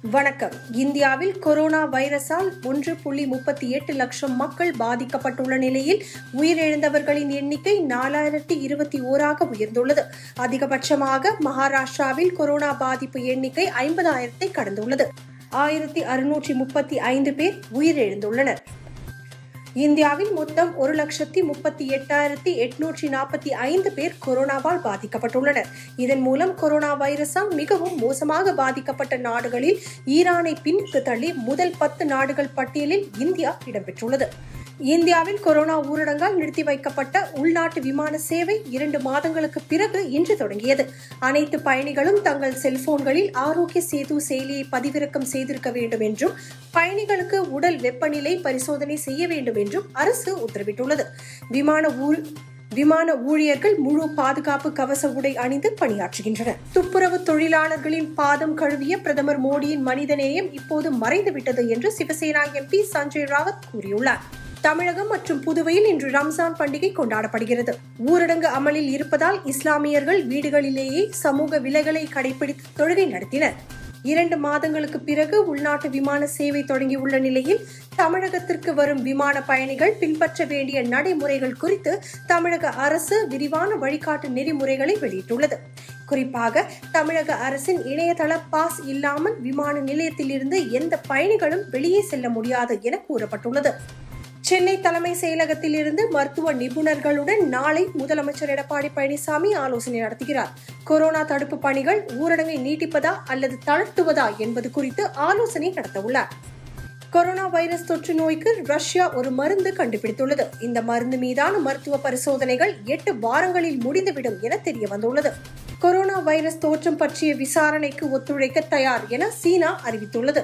வணக்கம் இந்தியாவில் கொரோனா வைரஸால் ஒன்று புள்ளி முப்பத்தி எட்டு லட்சம் மக்கள் பாதிக்கப்பட்டுள்ள நிலையில் உயிரிழந்தவர்களின் எண்ணிக்கை நாலாயிரத்தி இருபத்தி ஓராக உயர்ந்துள்ளது அதிகபட்சமாக மகாராஷ்டிராவில் கொரோனா பாதிப்பு எண்ணிக்கை ஐம்பதாயிரத்தை கடந்துள்ளது ஆயிரத்தி அறுநூற்றி முப்பத்தி ஐந்து பேர் உயிரிழந்துள்ளனர் இந்தியாவில் மொத்தம் ஒரு லட்சத்தி முப்பத்தி எட்டாயிரத்தி எட்நூற்றி நாற்பத்தி ஐந்து பேர் கொரோனாவால் பாதிக்கப்பட்டுள்ளனர் இதன் மூலம் கொரோனா வைரஸால் மிகவும் மோசமாக பாதிக்கப்பட்ட நாடுகளில் ஈரானை பின்னுக்கு தள்ளி முதல் பத்து நாடுகள் பட்டியலில் இந்தியா இடம்பெற்றுள்ளது இந்தியாவில் கொரோனா ஊரடங்கால் நிறுத்தி வைக்கப்பட்ட உள்நாட்டு விமான சேவை இரண்டு மாதங்களுக்கு பிறகு இன்று தொடங்கியது அனைத்து பயணிகளும் தங்கள் செல்போன்களில் ஆரோக்கிய சேது செயலியை பதிவிறக்கம் செய்திருக்க வேண்டும் என்றும் பயணிகளுக்கு உடல் வெப்பநிலை பரிசோதனை செய்ய வேண்டும் என்றும் அரசு உத்தரவிட்டுள்ளது விமான ஊர் விமான ஊழியர்கள் முழு பாதுகாப்பு கவச உடை அணிந்து பணியாற்றுகின்றனர் துப்புரவு தொழிலாளர்களின் பாதம் கழுவிய பிரதமர் மோடியின் மனிதநேயம் இப்போது மறைந்துவிட்டது என்று சிவசேனா எம்பி சஞ்சய் ராவத் கூறியுள்ளார் தமிழகம் மற்றும் புதுவையில் இன்று ரம்ஜான் பண்டிகை கொண்டாடப்படுகிறது ஊரடங்கு அமலில் இருப்பதால் இஸ்லாமியர்கள் வீடுகளிலேயே சமூக விலகலை கடைபிடித்து தொழுகை நடத்தினர் இரண்டு மாதங்களுக்கு பிறகு உள்நாட்டு விமான சேவை தொடங்கியுள்ள நிலையில் தமிழகத்திற்கு வரும் விமான பயணிகள் பின்பற்ற வேண்டிய நடைமுறைகள் குறித்து தமிழக அரசு விரிவான வழிகாட்டு நெறிமுறைகளை வெளியிட்டுள்ளது குறிப்பாக தமிழக அரசின் இணையதள பாஸ் இல்லாமல் விமான நிலையத்திலிருந்து எந்த பயணிகளும் வெளியே செல்ல முடியாது என கூறப்பட்டுள்ளது சென்னை தலைமை செயலகத்தில் இருந்து மருத்துவ நிபுணர்களுடன் நாளை முதலமைச்சர் எடப்பாடி பழனிசாமி ஆலோசனை நடத்துகிறார் கொரோனா தடுப்பு பணிகள் ஊரடங்கை நீட்டிப்பதா அல்லது தளர்த்துவதா என்பது குறித்து ஆலோசனை நடத்தவுள்ளார் கொரோனா வைரஸ் தொற்று நோய்க்கு ரஷ்யா ஒரு மருந்து கண்டுபிடித்துள்ளது இந்த மருந்து மீதான மருத்துவ பரிசோதனைகள் எட்டு வாரங்களில் முடிந்துவிடும் என தெரிய வந்துள்ளது கொரோனா வைரஸ் தோற்றம் பற்றிய விசாரணைக்கு ஒத்துழைக்க தயார் என சீனா அறிவித்துள்ளது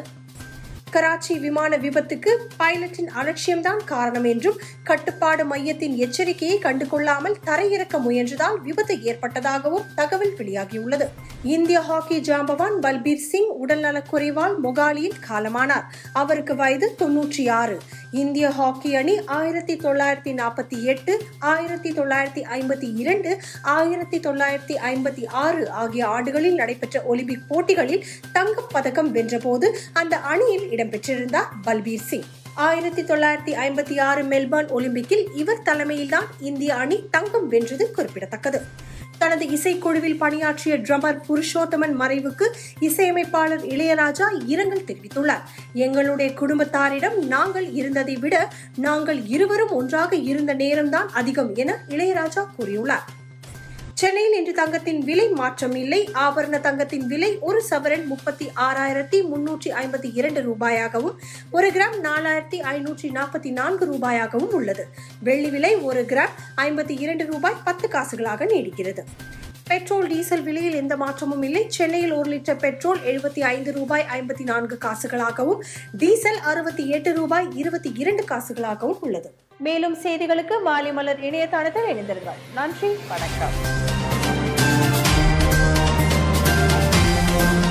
கராச்சி விமான விபத்துக்கு பைலட்டின் அலட்சியம்தான் காரணம் என்றும் கட்டுப்பாடு மையத்தின் எச்சரிக்கையை கண்டுகொள்ளாமல் தரையிறக்க முயன்றதால் விபத்து ஏற்பட்டதாகவும் தகவல் வெளியாகியுள்ளது இந்திய ஹாக்கி ஜாம்பவான் பல்பீர் சிங் உடல்நலக்குறைவால் மொகாலியில் காலமானார் அவருக்கு வயது தொன்னூற்றி ஆறு இந்திய ஹாக்கி அணி ஆயிரத்தி தொள்ளாயிரத்தி நாற்பத்தி எட்டு ஆயிரத்தி தொள்ளாயிரத்தி ஐம்பத்தி இரண்டு ஆயிரத்தி தொள்ளாயிரத்தி ஐம்பத்தி ஆறு ஆகிய ஆண்டுகளில் நடைபெற்ற ஒலிம்பிக் போட்டிகளில் தங்கப் பதக்கம் வென்றபோது அந்த அணியில் இடம்பெற்றிருந்தார் பல்பீர் சிங் ஆயிரத்தி தொள்ளாயிரத்தி ஐம்பத்தி ஆறு மெல்பர்ன் ஒலிம்பிக்கில் இவர் தலைமையில்தான் இந்திய அணி தங்கம் வென்றது குறிப்பிடத்தக்கது தனது இசைக்குழுவில் பணியாற்றிய ட்ரமர் புருஷோத்தமன் மறைவுக்கு இசையமைப்பாளர் இளையராஜா இரங்கல் தெரிவித்துள்ளார் எங்களுடைய குடும்பத்தாரிடம் நாங்கள் இருந்ததை விட நாங்கள் இருவரும் ஒன்றாக இருந்த நேரம்தான் அதிகம் என இளையராஜா கூறியுள்ளார் சென்னையில் இன்று தங்கத்தின் விலை மாற்றம் இல்லை ஆபரண தங்கத்தின் விலை ஒரு சவரன் முப்பத்தி ஆறாயிரத்தி முன்னூற்றி ஐம்பத்தி இரண்டு ரூபாயாகவும் ஒரு கிராம் நாலாயிரத்தி ஐநூற்றி நாற்பத்தி நான்கு ரூபாயாகவும் உள்ளது வெள்ளி விலை ஒரு கிராம் ஐம்பத்தி இரண்டு ரூபாய் பத்து காசுகளாக நீடிக்கிறது பெட்ரோல் டீசல் விலையில் எந்த மாற்றமும் இல்லை சென்னையில் ஒரு லிட்டர் பெட்ரோல் எழுபத்தி ஐந்து ரூபாய் ஐம்பத்தி நான்கு காசுகளாகவும் டீசல் அறுபத்தி எட்டு ரூபாய் இருபத்தி இரண்டு காசுகளாகவும் உள்ளது மேலும் செய்திகளுக்கு மாலைமலர் இணையதளத்தில் இணைந்திருங்கள் நன்றி வணக்கம்